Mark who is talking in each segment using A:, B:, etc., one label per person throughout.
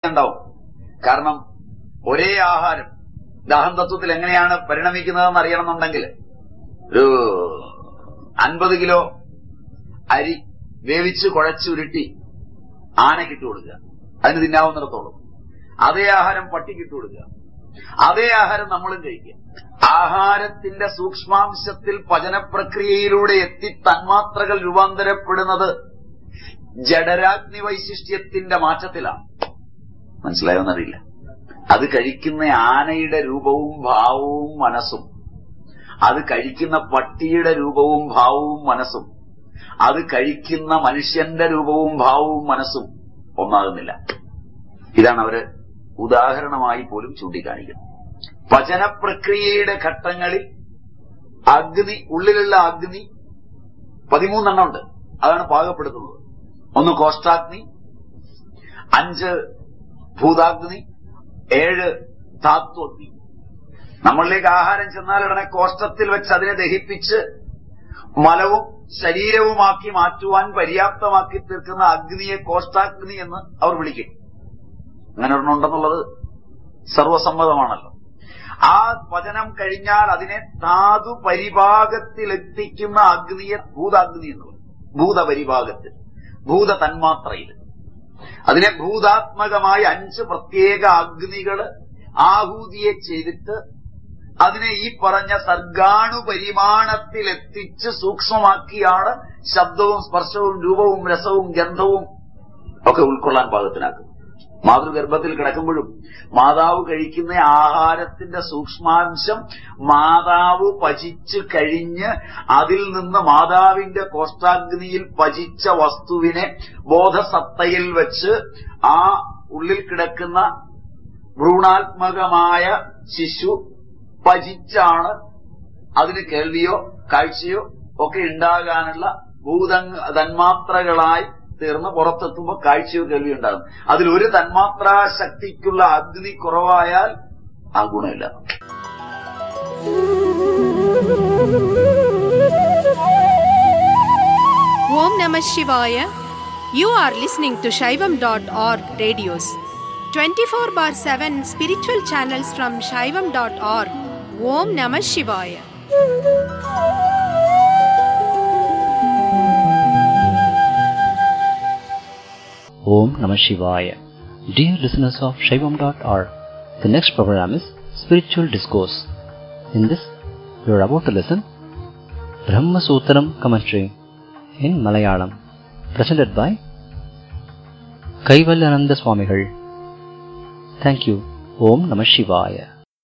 A: ഉണ്ടാവും കാരണം ഒരേ ആഹാരം ദാഹം തത്വത്തിൽ എങ്ങനെയാണ് പരിണമിക്കുന്നതെന്ന് അറിയണമെന്നുണ്ടെങ്കിൽ ഒരു അൻപത് കിലോ അരി വേവിച്ച് കുഴച്ചുരുട്ടി ആനക്കിട്ട് കൊടുക്കുക അതിന് തിന്നാവുന്നിടത്തോളം അതേ ആഹാരം പട്ടിക്കിട്ട് കൊടുക്കുക അതേ ആഹാരം നമ്മളും കഴിക്കുക ആഹാരത്തിന്റെ സൂക്ഷ്മാംശത്തിൽ പചനപ്രക്രിയയിലൂടെ എത്തി തന്മാത്രകൾ രൂപാന്തരപ്പെടുന്നത് ജഡരാഗ്നി വൈശിഷ്ട്യത്തിന്റെ മാറ്റത്തിലാണ് മനസ്സിലായോന്നറിയില്ല അത് കഴിക്കുന്ന ആനയുടെ രൂപവും ഭാവവും മനസ്സും അത് കഴിക്കുന്ന പട്ടിയുടെ രൂപവും ഭാവവും മനസ്സും അത് കഴിക്കുന്ന മനുഷ്യന്റെ രൂപവും ഭാവവും മനസ്സും ഒന്നാകുന്നില്ല ഇതാണ് അവര് ഉദാഹരണമായി പോലും ചൂണ്ടിക്കാണിക്കുന്നത് പചന പ്രക്രിയയുടെ ഘട്ടങ്ങളിൽ അഗ്നി ഉള്ളിലുള്ള അഗ്നി പതിമൂന്നെണ്ണം ഉണ്ട് അതാണ് പാകപ്പെടുത്തുന്നത് ഒന്ന് കോഷ്ടാഗ്നി അഞ്ച് ഭൂതാഗ്നി ഏഴ് ധാത്വഗ്നി നമ്മളിലേക്ക് ആഹാരം ചെന്നാലുടനെ കോഷ്ടത്തിൽ വെച്ച് അതിനെ ദഹിപ്പിച്ച് മലവും ശരീരവുമാക്കി മാറ്റുവാൻ പര്യാപ്തമാക്കി തീർക്കുന്ന അഗ്നിയെ കോഷ്ടാഗ്നി എന്ന് അവർ വിളിക്കും അങ്ങനെ ഒരെണ്ണമുണ്ടെന്നുള്ളത് സർവസമ്മതമാണല്ലോ ആ വചനം കഴിഞ്ഞാൽ അതിനെ ധാതു പരിഭാഗത്തിലെത്തിക്കുന്ന അഗ്നിയെ ഭൂതാഗ്നി എന്ന് പറയും ഭൂതപരിഭാഗത്തിൽ ഭൂത തന്മാത്രയിൽ അതിനെ ഭൂതാത്മകമായ അഞ്ച് പ്രത്യേക അഗ്നികള് ആഹൂതിയെ ചെയ്തിട്ട് അതിനെ ഈ പറഞ്ഞ സർഗാണു പരിമാണത്തിൽ എത്തിച്ച് സൂക്ഷ്മമാക്കിയാണ് ശബ്ദവും സ്പർശവും രൂപവും രസവും ഗന്ധവും ഒക്കെ ഉൾക്കൊള്ളാൻ പാകത്തിനാക്കുന്നത് മാതൃഗർഭത്തിൽ കിടക്കുമ്പോഴും മാതാവ് കഴിക്കുന്ന ആഹാരത്തിന്റെ സൂക്ഷ്മാംശം മാതാവ് പചിച്ച് കഴിഞ്ഞ് അതിൽ നിന്ന് മാതാവിന്റെ കോഷ്ടാഗ്നിയിൽ പചിച്ച വസ്തുവിനെ ബോധസത്തയിൽ വെച്ച് ആ ഉള്ളിൽ കിടക്കുന്ന ഭ്രൂണാത്മകമായ ശിശു പചിച്ചാണ് അതിന് കേൾവിയോ കാഴ്ചയോ ഒക്കെ ഉണ്ടാകാനുള്ള ഭൂത തന്മാത്രകളായി തീർന്ന് പുറത്തെത്തുമ്പോൾ കാഴ്ചയോ കേൾവിയോ ഉണ്ടാകും അതിൽ ഒരു തന്മാത്രാ ശക്തിക്കുള്ള അഗ്നി കുറവായാൽ ആ ഗുണമില്ല
B: Om Namah Shivaya. You are listening to Shaivam.org radios. 24 bar 7 spiritual channels from Shaivam.org. Om Namah Shivaya.
C: Om Namah Shivaya. Dear listeners of Shaivam.org, the next program is Spiritual Discourse. In this, you are about to listen Brahma Sutram commentary in Malayalam, presented by Kaivalyananda Swamigal. Thank you. Om Namah Shivaya.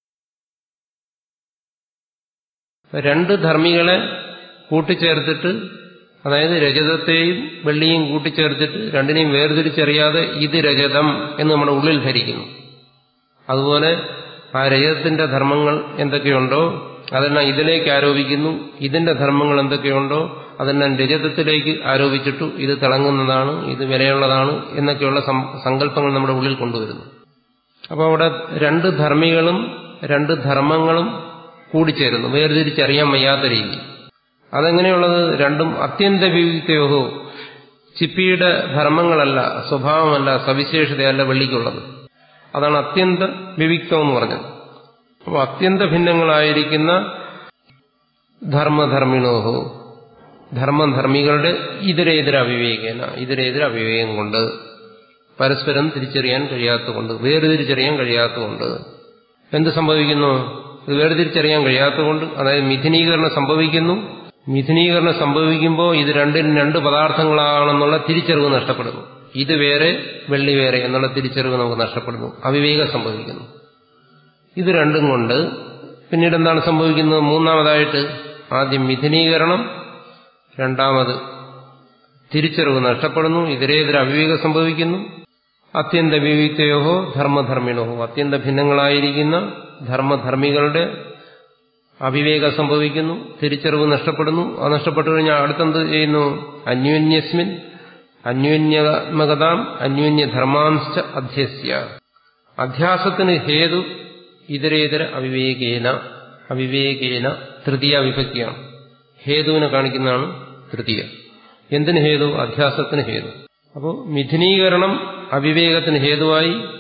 D: രണ്ട് ധർമ്മികളെ കൂട്ടിച്ചേർത്തിട്ട് അതായത് രജതത്തെയും വെള്ളിയും കൂട്ടിച്ചേർത്തിട്ട് രണ്ടിനെയും വേർതിരിച്ചറിയാതെ ഇത് രജതം എന്ന് നമ്മുടെ ഉള്ളിൽ ധരിക്കുന്നു അതുപോലെ ആ രജതത്തിന്റെ ധർമ്മങ്ങൾ എന്തൊക്കെയുണ്ടോ അതെല്ലാം ഇതിലേക്ക് ആരോപിക്കുന്നു ഇതിന്റെ ധർമ്മങ്ങൾ എന്തൊക്കെയുണ്ടോ അതെല്ലാം രജതത്തിലേക്ക് ആരോപിച്ചിട്ടു ഇത് തിളങ്ങുന്നതാണ് ഇത് വിലയുള്ളതാണ് എന്നൊക്കെയുള്ള സങ്കല്പങ്ങൾ നമ്മുടെ ഉള്ളിൽ കൊണ്ടുവരുന്നു അപ്പോൾ അവിടെ രണ്ട് ധർമ്മികളും രണ്ട് ധർമ്മങ്ങളും കൂടിച്ചേരുന്നു വേർതിരിച്ചറിയാൻ വയ്യാത്ത രീതി അതെങ്ങനെയുള്ളത് രണ്ടും അത്യന്ത വിവിക്തയോഹോ ചിപ്പിയുടെ ധർമ്മങ്ങളല്ല സ്വഭാവമല്ല സവിശേഷതയല്ല വെള്ളിക്കുള്ളത് അതാണ് അത്യന്ത വിവിക്തം എന്ന് പറഞ്ഞത് അപ്പോൾ അത്യന്ത ഭിന്നങ്ങളായിരിക്കുന്ന ധർമ്മധർമ്മിണോഹോ ധർമ്മധർമ്മികളുടെ ഇതരേതര അവിവേകേന ഇതരേതര അവിവേകം കൊണ്ട് പരസ്പരം തിരിച്ചറിയാൻ കഴിയാത്തതുകൊണ്ട് വേർതിരിച്ചറിയാൻ കഴിയാത്തതുകൊണ്ട് എന്ത് സംഭവിക്കുന്നു ഇത് വേർതിരിച്ചറിയാൻ കഴിയാത്തതുകൊണ്ട് അതായത് മിഥുനീകരണം സംഭവിക്കുന്നു മിഥുനീകരണം സംഭവിക്കുമ്പോൾ ഇത് രണ്ടിനും രണ്ട് പദാർത്ഥങ്ങളാണെന്നുള്ള തിരിച്ചറിവ് നഷ്ടപ്പെടുന്നു ഇത് വേറെ വെള്ളി വേറെ എന്നുള്ള തിരിച്ചറിവ് നമുക്ക് നഷ്ടപ്പെടുന്നു അവിവേകം സംഭവിക്കുന്നു ഇത് രണ്ടും കൊണ്ട് പിന്നീട് എന്താണ് സംഭവിക്കുന്നത് മൂന്നാമതായിട്ട് ആദ്യം മിഥുനീകരണം രണ്ടാമത് തിരിച്ചറിവ് നഷ്ടപ്പെടുന്നു ഇതരേതര അവിവേകം സംഭവിക്കുന്നു അത്യന്ത വിവിക്തയോഹോ ധർമ്മധർമ്മിണോഹോ അത്യന്ത ഭിന്നങ്ങളായിരിക്കുന്ന ധർമ്മധർമ്മികളുടെ അവിവേകം സംഭവിക്കുന്നു തിരിച്ചറിവ് നഷ്ടപ്പെടുന്നു അത് നഷ്ടപ്പെട്ടു കഴിഞ്ഞാൽ അടുത്തെന്ത് ചെയ്യുന്നു അന്യോന്യസ്മിൻ അന്യോന്യാത്മകതാം അന്യോന്യധർമാംശ അധ്യസ്യ അധ്യാസത്തിന് ഹേതു ഇതരേതര അവിവേകേന അവിവേകേന തൃതീയ വിഭക്തിയാണ് ഹേതുവിനെ കാണിക്കുന്നതാണ് തൃതീയ എന്തിന് ഹേതു അധ്യാസത്തിന് ഹേതു അപ്പോൾ മിഥുനീകരണം അവിവേകത്തിന് ഹേതുവായി